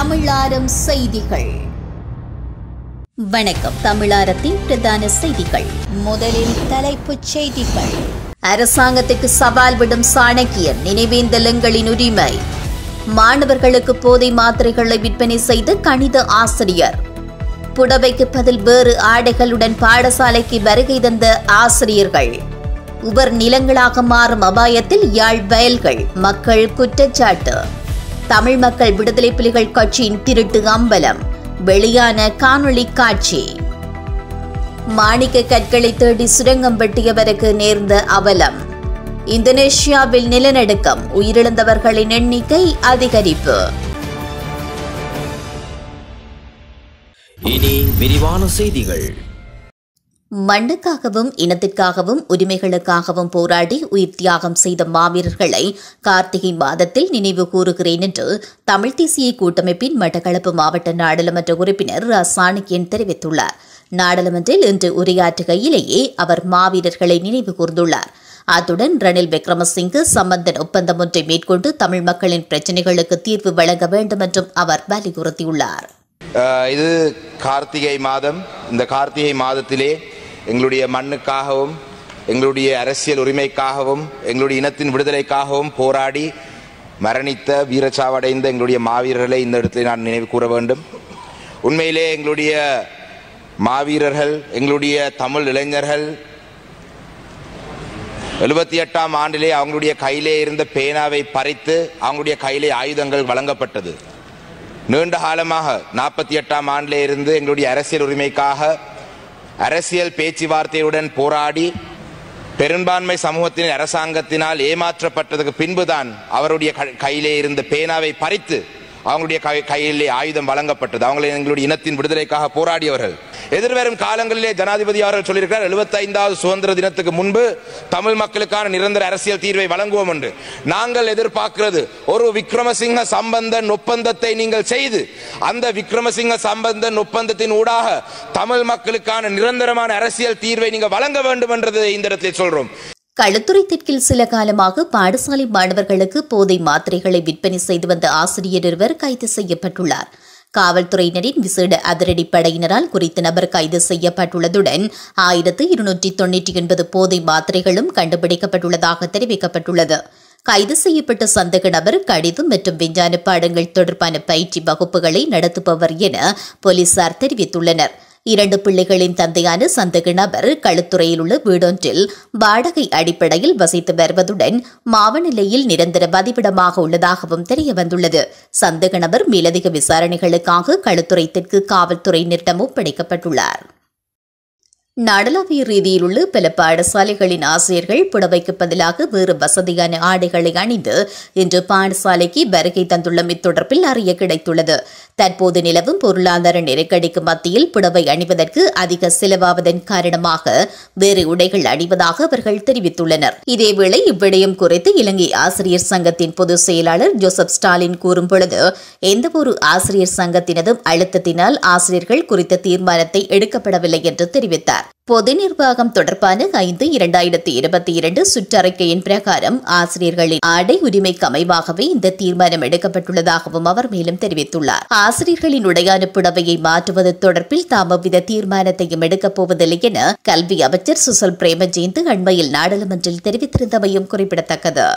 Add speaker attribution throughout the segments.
Speaker 1: தமிழாரம் செய்திகள் வணக்கம் தமிழாரத்தின் பிரதான செய்திகள் முதலில் தலைப்புச் செய்திகள் அரசாங்கத்துக்கு சவால் விடும் சாணக்கியர் நினைவேந்தலங்களின் உரிமை மாணவர்களுக்கு போதை மாத்திரைகளை விற்பனை செய்த கணித ஆசிரியர் புடவைக்கு பதில் வேறு ஆடைகளுடன் பாடசாலைக்கு வருகை தந்த ஆசிரியர்கள் உவர் நிலங்களாக மாறும் அபாயத்தில் யாழ் வயல்கள் மக்கள் குற்றச்சாட்டு தமிழ் மக்கள் விடுதலை புலிகள் கட்சியின் திருட்டு அம்பலம் வெளியான காணொளி காட்சி மாணிக்க கற்களை தேடி சுரங்கம் வெட்டியவருக்கு நேர்ந்த அவலம் இந்தோனேஷியாவில் நிலநடுக்கம் உயிரிழந்தவர்களின் எண்ணிக்கை அதிகரிப்பு
Speaker 2: இனி விரிவான செய்திகள்
Speaker 1: மண்ணுக்காகவும் இனத்திற்காகவும் உரிமைகளுக்காகவும் போராடி உயிர் தியாகம் செய்த மாவீரர்களை கார்த்திகை மாதத்தில் நினைவு கூறுகிறேன் என்று தமிழ் தேசிய கூட்டமைப்பின் மட்டக்களப்பு மாவட்ட நாடாளுமன்ற உறுப்பினர் ரா சாணக்கியன் தெரிவித்துள்ளார் நாடாளுமன்றில் இன்று உரையாற்றுகையிலேயே அவர் மாவீரர்களை நினைவு கூர்ந்துள்ளார் அத்துடன் ரணில் விக்ரமசிங்கே சம்பந்தன் ஒப்பந்தம் ஒன்றை மேற்கொண்டு தமிழ் மக்களின் பிரச்சினைகளுக்கு தீர்வு வழங்க வேண்டும் என்றும் அவர் வலியுறுத்தியுள்ளார்
Speaker 3: அஹ் இது கார்த்திகை மாதம் இந்த கார்த்திகை மாதத்திலே எங்களுடைய மண்ணுக்காகவும் எங்களுடைய அரசியல் உரிமைக்காகவும் எங்களுடைய இனத்தின் விடுதலைக்காகவும் போராடி மரணித்த வீரச்சாவடைந்த எங்களுடைய மாவீரர்களை இந்த இடத்திலே நான் நினைவு கூற வேண்டும் உண்மையிலே எங்களுடைய மாவீரர்கள் எங்களுடைய தமிழ் இளைஞர்கள் எழுபத்தி எட்டாம் ஆண்டிலே அவங்களுடைய கையிலே இருந்த பேனாவை பறித்து அவங்களுடைய கையிலே ஆயுதங்கள் வழங்கப்பட்டது நீண்ட காலமாக நாற்பத்தி எட்டாம் ஆண்டிலே இருந்து எங்களுடைய அரசியல் உரிமைக்காக அரசியல் பேச்சுவார்த்தையுடன் போராடி பெரும்பான்மை சமூகத்தின் அரசாங்கத்தினால் ஏமாற்றப்பட்டதுக்கு பின்புதான் அவருடைய க- கையிலே இருந்த பேனாவை பறித்து அவங்களுடைய கை- கையிலே ஆயுதம் வழங்கப்பட்டது அவங்களை எங்களுடைய இனத்தின் விடுதலைக்காக போராடியவர்கள் எதிர்வரும் காலங்களிலே ஜனாதிபதி அவர்கள் சொல்லியிருக்கிறார் 75வது சுதந்திர தினத்துக்கு முன்பு தமிழ் மக்களுக்கான நிரந்தர அரசியல் தீர்வை வழங்குவோம் என்று நாங்கள் எதிர்பார்க்கிறது ஒரு விக்ரமசிங்க சம்பந்தன் ஒப்பந்தத்தை நீங்கள் செய்து அந்த விக்ரமசிங்க சம்பந்தன் ஒப்பந்தத்தின் ஊடாக தமிழ் மக்களுக்கான நிரந்தரமான அரசியல் தீர்வை நீங்கள் வழங்க வேண்டும் என்றதை இந்த இடத்தில் சொல்றோம்
Speaker 1: களுத்துறை தெற்கில் சில காலமாக பாடசாலை மாணவர்களுக்கு போதை மாத்திரைகளை விற்பனை செய்து வந்த ஆசிரியர் ஒருவர் கைது செய்யப்பட்டுள்ளார் காவல்துறையினரின் விசேட அதிரடி படையினரால் குறித்த நபர் கைது செய்யப்பட்டுள்ளதுடன் ஆயிரத்து இருநூற்றி தொன்னூற்றி ஒன்பது போதை மாத்திரைகளும் கண்டுபிடிக்கப்பட்டுள்ளதாக தெரிவிக்கப்பட்டுள்ளது கைது செய்யப்பட்ட சந்தேக நபர் கடிதம் மற்றும் விஞ்ஞான பாடங்கள் தொடர்பான பயிற்சி வகுப்புகளை நடத்துபவர் என போலீசார் தெரிவித்துள்ளனர் இரண்டு பிள்ளைகளின் தந்தையான சந்தேக நபர் களுத்துறையில் உள்ள வீடொன்றில் வாடகை அடிப்படையில் வசித்து வருவதுடன் மாவநிலையில் நிரந்தர வதிவிடமாக உள்ளதாகவும் தெரிய வந்துள்ளது சந்தேக நபர் மேலதிக விசாரணைகளுக்காக களுத்துறை தெற்கு காவல்துறையினரிடம் ஒப்படைக்கப்பட்டுள்ளார் நாடளாவிய ரீதியில் உள்ள பல பாடசாலைகளின் ஆசிரியர்கள் புடவைக்கு பதிலாக வேறு வசதியான ஆடைகளை அணிந்து இன்று பாடசாலைக்கு வருகை தந்துள்ளமை தொடர்பில் அறிய கிடைத்துள்ளது தற்போது நிலவும் பொருளாதார நெருக்கடிக்கு மத்தியில் புடவை அணிவதற்கு அதிக செலவாவதன் காரணமாக வேறு உடைகள் அணிவதாக அவர்கள் தெரிவித்துள்ளனர் இதேவேளை இவ்விடயம் குறித்து இலங்கை ஆசிரியர் சங்கத்தின் பொதுச் செயலாளர் ஜோசப் ஸ்டாலின் கூறும் பொழுது எந்தவொரு ஆசிரியர் சங்கத்தினதும் அழுத்தத்தினால் ஆசிரியர்கள் குறித்த தீர்மானத்தை எடுக்கப்படவில்லை என்று தெரிவித்தார் பொது நிர்வாகம் தொடர்பான ஐந்து இரண்டாயிரத்தி இருபத்தி இரண்டு சுற்றறிக்கையின் பிரகாரம் ஆசிரியர்களின் ஆடை உரிமைக்கு அமைவாகவே இந்த தீர்மானம் எடுக்கப்பட்டுள்ளதாகவும் அவர் மேலும் தெரிவித்துள்ளார் ஆசிரியர்களின் உடையான புடவையை மாற்றுவது தொடர்பில் தாம் எவ்வித தீர்மானத்தையும் எடுக்கப் போவதில்லை என கல்வி அமைச்சர் சுசல் பிரேமஜெயந்த் அண்மையில் நாடாளுமன்றில் தெரிவித்திருந்தமையும் குறிப்பிடத்தக்கது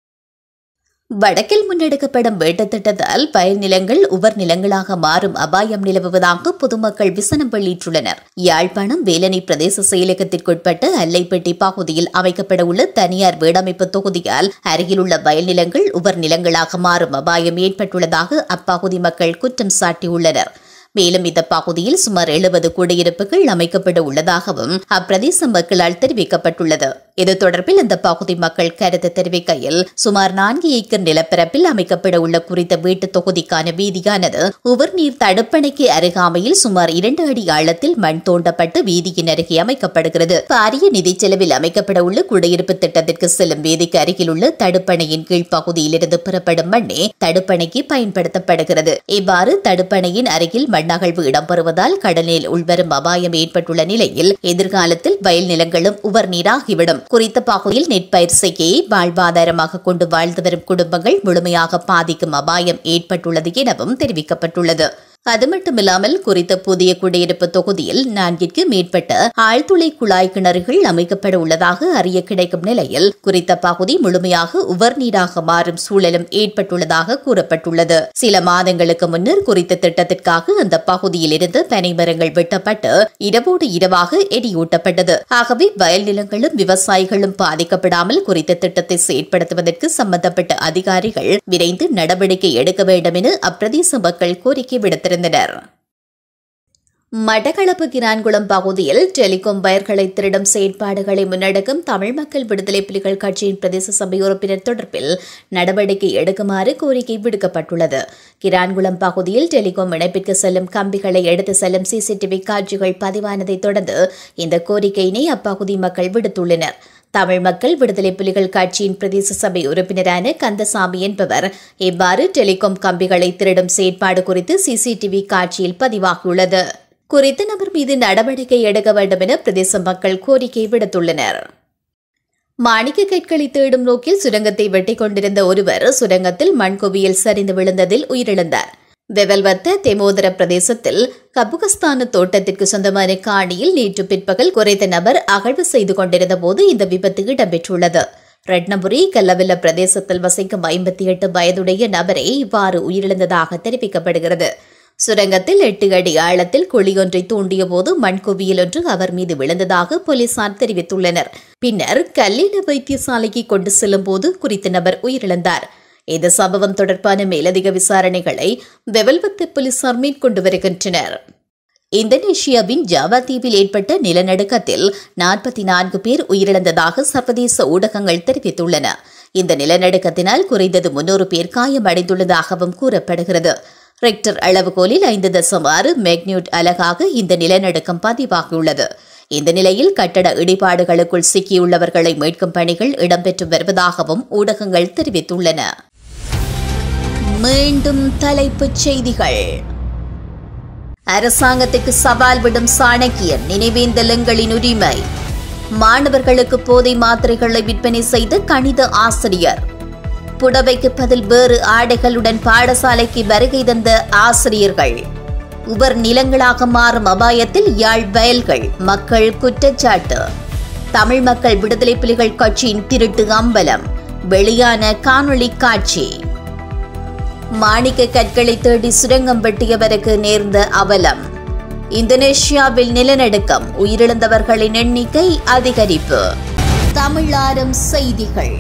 Speaker 1: வடக்கில் முன்னெடுக்கப்படும் வேட்டத் திட்டத்தால் வயல் நிலங்கள் உவர் நிலங்களாக மாறும் அபாயம் நிலவுவதாக பொதுமக்கள் விசனம் வெளியிட்டுள்ளனர் யாழ்ப்பாணம் வேலனை பிரதேச செயலகத்திற்குட்பட்ட அல்லைப்பட்டி பகுதியில் அமைக்கப்பட உள்ள தனியார் வீடமைப்பு தொகுதியால் அருகிலுள்ள வயல் நிலங்கள் உவர் நிலங்களாக மாறும் அபாயம் ஏற்பட்டுள்ளதாக அப்பகுதி மக்கள் குற்றம் சாட்டியுள்ளனர் மேலும் இந்த பகுதியில் சுமார் எழுபது குடியிருப்புகள் அமைக்கப்பட உள்ளதாகவும் அப்பிரதேச மக்களால் தெரிவிக்கப்பட்டுள்ளது இது தொடர்பில் இந்த பகுதி மக்கள் கருத்து தெரிவிக்கையில் சுமார் நான்கு ஏக்கர் நிலப்பரப்பில் அமைக்கப்பட உள்ள குறித்த வீட்டு தொகுதிக்கான வீதியானது உவர்நீர் தடுப்பணைக்கு அருகாமையில் சுமார் இரண்டு அடி ஆழத்தில் மண் தோண்டப்பட்டு வீதியின் அருகே அமைக்கப்படுகிறது பாரிய நிதி செலவில் அமைக்கப்பட உள்ள குடியிருப்பு திட்டத்திற்கு செல்லும் வீதிக்கு அருகில் உள்ள தடுப்பணையின் கீழ் பகுதியிலிருந்து பெறப்படும் மண்ணே தடுப்பணைக்கு பயன்படுத்தப்படுகிறது இவ்வாறு தடுப்பணையின் அருகில் மண்ணகழ்வு இடம்பெறுவதால் கடலில் உள்வரும் அபாயம் ஏற்பட்டுள்ள நிலையில் எதிர்காலத்தில் வயல் நிலங்களும் உவர் நீராகிவிடும் குறித்த பகுதியில் நெற்பயிர் செய்கையை வாழ்வாதாரமாக கொண்டு வாழ்ந்து வரும் குடும்பங்கள் முழுமையாக பாதிக்கும் அபாயம் ஏற்பட்டுள்ளது எனவும் தெரிவிக்கப்பட்டுள்ளது அது மட்டுமில்லாமல் குறித்த புதிய குடியிருப்பு தொகுதியில் நான்கிற்கு மேற்பட்ட ஆழ்துளை குழாய் கிணறுகள் அமைக்கப்பட உள்ளதாக அறிய கிடைக்கும் நிலையில் குறித்த பகுதி முழுமையாக உவர் நீராக மாறும் சூழலும் ஏற்பட்டுள்ளதாக கூறப்பட்டுள்ளது சில மாதங்களுக்கு முன்னர் குறித்த திட்டத்திற்காக அந்த பகுதியில் இருந்து பனைமரங்கள் வெட்டப்பட்டு இரவோடு இரவாக எரியூட்டப்பட்டது ஆகவே வயல் நிலங்களும் விவசாயிகளும் பாதிக்கப்படாமல் குறித்த திட்டத்தை செயற்படுத்துவதற்கு சம்பந்தப்பட்ட அதிகாரிகள் விரைந்து நடவடிக்கை எடுக்க வேண்டும் என அப்பிரதேச மக்கள் கோரிக்கை விடுத்திருந்தனர் மட்டக்களப்பு கிரான்குளம் பகுதியில் டெலிகாம் வயர்களை திருடும் செயற்பாடுகளை முன்னெடுக்கும் தமிழ் மக்கள் விடுதலை புலிகள் கட்சியின் பிரதேச சபை உறுப்பினர் தொடர்பில் நடவடிக்கை எடுக்குமாறு கோரிக்கை விடுக்கப்பட்டுள்ளது கிரான்குளம் பகுதியில் டெலிகாம் இணைப்பிற்கு செல்லும் கம்பிகளை எடுத்து செல்லும் சிசிடிவி காட்சிகள் பதிவானதை தொடர்ந்து இந்த கோரிக்கையினை அப்பகுதி மக்கள் விடுத்துள்ளனர் தமிழ் மக்கள் விடுதலை புலிகள் கட்சியின் பிரதேச சபை உறுப்பினரான கந்தசாமி என்பவர் இவ்வாறு டெலிகாம் கம்பிகளை திருடும் செயற்பாடு குறித்து சிசிடிவி காட்சியில் பதிவாகியுள்ளது குறித்த நபர் மீது நடவடிக்கை எடுக்க வேண்டும் என பிரதேச மக்கள் கோரிக்கை விடுத்துள்ளனர் மாணிக்க கற்களை தேடும் நோக்கில் சுரங்கத்தை வெட்டிக் கொண்டிருந்த ஒருவர் சுரங்கத்தில் மண்குவியல் சரிந்து விழுந்ததில் உயிரிழந்தார் வெவல்வத்த தெமோதர பிரதேசத்தில் கபுகஸ்தான தோட்டத்திற்கு சொந்தமான காணியில் நேற்று பிற்பகல் குறைந்த நபர் அகழ்வு செய்து கொண்டிருந்த போது இந்த விபத்து இடம்பெற்றுள்ளது ரட்னபுரி கல்லவில்ல பிரதேசத்தில் வசிக்கும் ஐம்பத்தி எட்டு வயதுடைய நபரே இவ்வாறு உயிரிழந்ததாக தெரிவிக்கப்படுகிறது சுரங்கத்தில் எட்டு அடி ஆழத்தில் குழியொன்றை தூண்டிய போது மண்குவியல் ஒன்று அவர் மீது விழுந்ததாக போலீசார் தெரிவித்துள்ளனர் பின்னர் கல்லின வைத்தியசாலைக்கு கொண்டு செல்லும் போது குறித்த நபர் உயிரிழந்தார் இந்த சம்பவம் தொடர்பான மேலதிக விசாரணைகளை வெவல்வத்து போலீசார் மேற்கொண்டு வருகின்றனர் இந்தோனேஷியாவின் ஜாவா தீவில் ஏற்பட்ட நிலநடுக்கத்தில் நாற்பத்தி நான்கு பேர் உயிரிழந்ததாக சர்வதேச ஊடகங்கள் தெரிவித்துள்ளன இந்த நிலநடுக்கத்தினால் குறைந்தது முன்னூறு பேர் காயமடைந்துள்ளதாகவும் கூறப்படுகிறது ரெக்டர் அளவுகோலில் ஐந்து தசம் ஆறு மேக்னியூட் அலகாக இந்த நிலநடுக்கம் பதிவாகியுள்ளது இந்த நிலையில் கட்டட இடிபாடுகளுக்குள் சிக்கியுள்ளவர்களை மீட்கும் பணிகள் இடம்பெற்று வருவதாகவும் ஊடகங்கள் தெரிவித்துள்ளன மீண்டும் தலைப்புச் செய்திகள் அரசாங்கத்துக்கு சவால் விடும் சாணக்கியன் நினைவேந்தலங்களின் உரிமை மாணவர்களுக்கு போதை மாத்திரைகளை விற்பனை செய்த கணித ஆசிரியர் புடவைக்கு பதில் வேறு ஆடைகளுடன் பாடசாலைக்கு வருகை தந்த ஆசிரியர்கள் உபர் நிலங்களாக மாறும் அபாயத்தில் யாழ் வயல்கள் மக்கள் குற்றச்சாட்டு தமிழ் மக்கள் விடுதலை புலிகள் கட்சியின் திருட்டு அம்பலம் வெளியான காணொளி காட்சி மாணிக்க கற்களை தேடி சுரங்கம் வெட்டியவருக்கு நேர்ந்த அவலம் இந்தோனேஷியாவில் நிலநடுக்கம் உயிரிழந்தவர்களின் எண்ணிக்கை அதிகரிப்பு தமிழாரம் செய்திகள்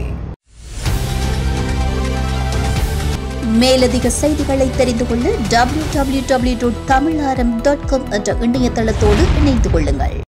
Speaker 1: மேலதிக செய்திகளை தெரிந்து கொள்ள டபிள்யூ டபிள்யூ டபிள்யூ டாட் தமிழாரம் டாட் காம் என்ற இணையதளத்தோடு இணைந்து கொள்ளுங்கள்